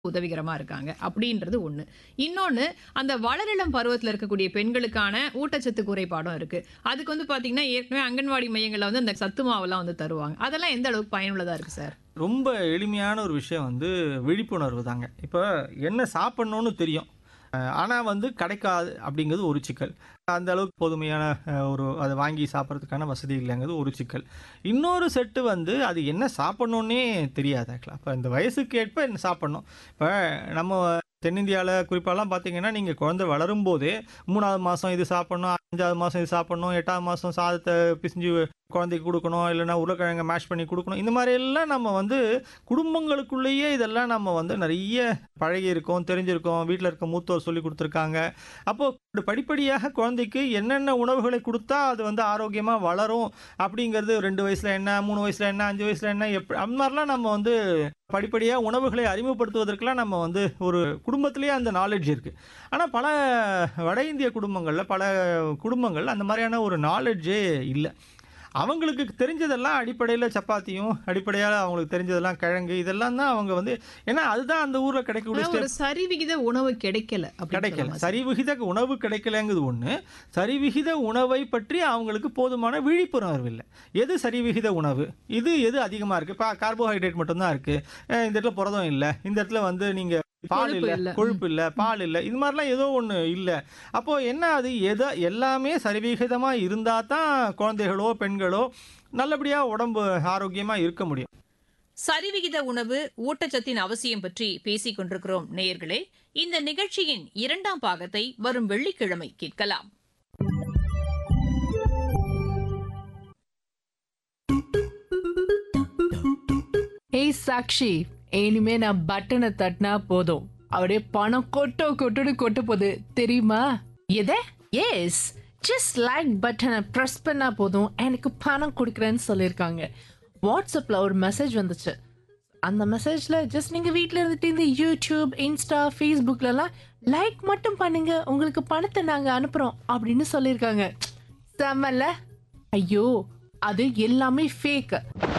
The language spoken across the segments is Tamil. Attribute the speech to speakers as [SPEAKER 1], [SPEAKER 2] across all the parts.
[SPEAKER 1] உதவிகரமா இருக்காங்க அப்படின்றது ஒண்ணு இன்னொன்னு அந்த வளரிளம் பருவத்துல இருக்கக்கூடிய பெண்களுக்கான ஊட்டச்சத்து குறைபாடும் இருக்கு அதுக்கு வந்து பாத்தீங்கன்னா ஏற்கனவே அங்கன்வாடி மையங்கள்ல வந்து அந்த சத்து மாவெல்லாம் வந்து தருவாங்க அதெல்லாம் எந்த அளவுக்கு பயனுள்ளதா இருக்கு சார்
[SPEAKER 2] ரொம்ப எளிமையான ஒரு விஷயம் வந்து விழிப்புணர்வு தாங்க இப்போ என்ன சாப்பிட்ணுன்னு தெரியும் ஆனால் வந்து கிடைக்காது அப்படிங்கிறது ஒரு சிக்கல் அந்த அளவுக்கு போதுமையான அஹ், ஒரு அதை வாங்கி சாப்பிட்றதுக்கான வசதி இல்லைங்கிறது ஒரு சிக்கல் இன்னொரு செட்டு வந்து அது என்ன சாப்பிட்ணுன்னே தெரியாது ஆக்சுவலாக இப்போ இந்த வயசுக்கு ஏற்ப என்ன சாப்பிட்ணும் இப்போ நம்ம தென்னிந்தியாவில் குறிப்பாலாம் பார்த்தீங்கன்னா நீங்கள் குழந்தை வளரும் போதே மூணாவது மாதம் இது சாப்பிட்ணும் அஞ்சாவது மாதம் இது சாப்பிட்ணும் எட்டாவது மாதம் சாதத்தை பிசிஞ்சு குழந்தைக்கு கொடுக்கணும் இல்லைன்னா உருளைக்கிழங்கை மேஷ் பண்ணி கொடுக்கணும் இந்த மாதிரி எல்லாம் நம்ம வந்து குடும்பங்களுக்குள்ளேயே இதெல்லாம் நம்ம வந்து நிறைய பழகி இருக்கோம் தெரிஞ்சிருக்கோம் வீட்டில் இருக்க மூத்தோர் சொல்லி கொடுத்துருக்காங்க அப்போது படிப்படியாக குழந்தைக்கு என்னென்ன உணவுகளை கொடுத்தா அது வந்து ஆரோக்கியமாக வளரும் அப்படிங்கிறது ரெண்டு வயசில் என்ன மூணு வயசில் என்ன அஞ்சு வயசில் என்ன எப்படி அந்த மாதிரிலாம் நம்ம வந்து படிப்படியாக உணவுகளை அறிமுகப்படுத்துவதற்கெல்லாம் நம்ம வந்து ஒரு குடும்பத்திலேயே அந்த நாலேஜ் இருக்குது ஆனால் பல வட இந்திய குடும்பங்களில் பல குடும்பங்கள் அந்த மாதிரியான ஒரு நாலேஜே இல்லை அவங்களுக்கு தெரிஞ்சதெல்லாம் அடிப்படையில் சப்பாத்தியும் அடிப்படையாக அவங்களுக்கு தெரிஞ்சதெல்லாம் கிழங்கு இதெல்லாம் தான் அவங்க வந்து ஏன்னா அதுதான் அந்த ஊரில் கிடைக்கக்கூடிய
[SPEAKER 1] ஆனா ஒரு சரிவிகித உணவு கிடைக்கல அப்படின்னு
[SPEAKER 2] கிடைக்கல
[SPEAKER 1] சொல்லலாம் சார்.
[SPEAKER 2] சரிவிகித உணவு கிடைக்கலங்கிறது ஒன்று சரிவிகித உணவை பற்றி அவங்களுக்கு போதுமான விழிப்புணர்வு இல்லை எது சரிவிகித உணவு இது எது அதிகமாக இருக்குது இப்போ கார்போஹைட்ரேட் மட்டும்தான் இருக்குது இந்த இடத்துல புரதம் இல்லை இந்த இடத்துல வந்து நீங்கள் பால்
[SPEAKER 1] கொழுப்பு
[SPEAKER 2] இல்லை
[SPEAKER 1] இல்ல.
[SPEAKER 2] கொழுப்பு இல்லை பால் இல்லை இது மாதிரிலாம் ஏதோ ஒன்று இல்லை அப்போ என்ன அது எதை எல்லாமே சரிவிகிதமாக இருந்தால் தான் குழந்தைகளோ பெண்களோ நல்லபடியாக உடம்பு ஆரோக்கியமாக இருக்க முடியும்
[SPEAKER 3] சரிவிகித உணவு ஊட்டச்சத்தின் அவசியம் பற்றி பேசிக் கொண்டிருக்கிறோம் நேயர்களே இந்த நிகழ்ச்சியின் இரண்டாம் பாகத்தை வரும் வெள்ளிக்கிழமை கேட்கலாம்
[SPEAKER 4] ஏய் சாக்ஷி இனிமே நான் பட்டனை தட்டினா போதும் அப்படியே பணம் கொட்டோ கொட்டோன்னு கொட்ட போகுது தெரியுமா எத எஸ் ஜஸ்ட் லைக் பட்டனை ப்ரெஸ் பண்ணா போதும் எனக்கு பணம் கொடுக்குறேன்னு சொல்லியிருக்காங்க வாட்ஸ்அப்பில் ஒரு மெசேஜ் வந்துச்சு அந்த மெசேஜ்ல ஜஸ்ட் நீங்க வீட்ல இருந்துட்டு இந்த யூடியூப் இன்ஸ்டா ஃபேஸ்புக்லலாம் லைக் மட்டும் பண்ணுங்க உங்களுக்கு பணத்தை நாங்க அனுப்புறோம் அப்படின்னு சொல்லியிருக்காங்க செம்மல்ல ஐயோ அது எல்லாமே ஃபேக்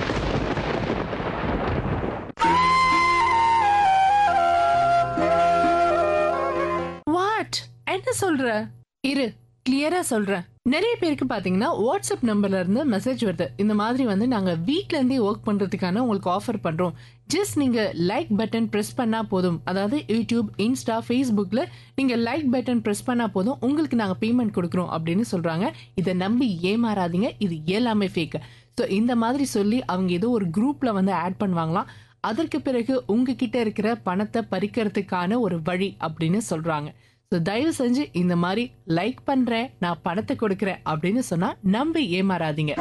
[SPEAKER 4] வாட் என்ன சொல்ற இரு கிளியரா சொல்றேன் நிறைய பேருக்கு பாத்தீங்கன்னா வாட்ஸ்அப் நம்பர்ல இருந்து மெசேஜ் வருது இந்த மாதிரி வந்து நாங்க வீட்ல இருந்தே ஒர்க் பண்றதுக்கான உங்களுக்கு ஆஃபர் பண்றோம் ஜஸ்ட் நீங்க லைக் பட்டன் பிரஸ் பண்ணா போதும் அதாவது யூடியூப் இன்ஸ்டா ஃபேஸ்புக்ல நீங்க லைக் பட்டன் பிரஸ் பண்ணா போதும் உங்களுக்கு நாங்க பேமெண்ட் கொடுக்குறோம் அப்படின்னு சொல்றாங்க இதை நம்பி ஏமாறாதீங்க இது எல்லாமே ஃபேக் ஸோ இந்த மாதிரி சொல்லி அவங்க ஏதோ ஒரு குரூப்ல வந்து ஆட் பண்ணுவாங்களாம் அதற்கு பிறகு உங்ககிட்ட இருக்கிற பணத்தை பறிக்கிறதுக்கான ஒரு வழி அப்படின்னு சொல்றாங்க ஸோ தயவு செஞ்சு இந்த மாதிரி லைக் பண்றேன் நான் பணத்தை கொடுக்குறேன் அப்படின்னு சொன்னா நம்பி ஏமாறாதீங்க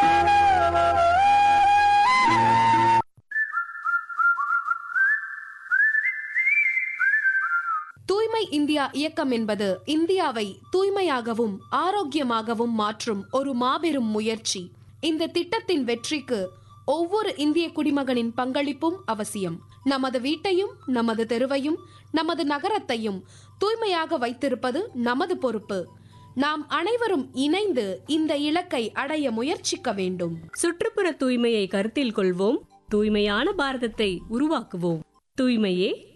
[SPEAKER 5] தூய்மை இந்தியா இயக்கம் என்பது இந்தியாவை தூய்மையாகவும் ஆரோக்கியமாகவும் மாற்றும் ஒரு மாபெரும் முயற்சி இந்த திட்டத்தின் வெற்றிக்கு ஒவ்வொரு இந்திய குடிமகனின் பங்களிப்பும் அவசியம் நமது வீட்டையும் நமது தெருவையும் நமது நகரத்தையும் தூய்மையாக வைத்திருப்பது நமது பொறுப்பு நாம் அனைவரும் இணைந்து இந்த இலக்கை அடைய முயற்சிக்க வேண்டும்
[SPEAKER 6] சுற்றுப்புற தூய்மையை கருத்தில் கொள்வோம் தூய்மையான பாரதத்தை உருவாக்குவோம் தூய்மையே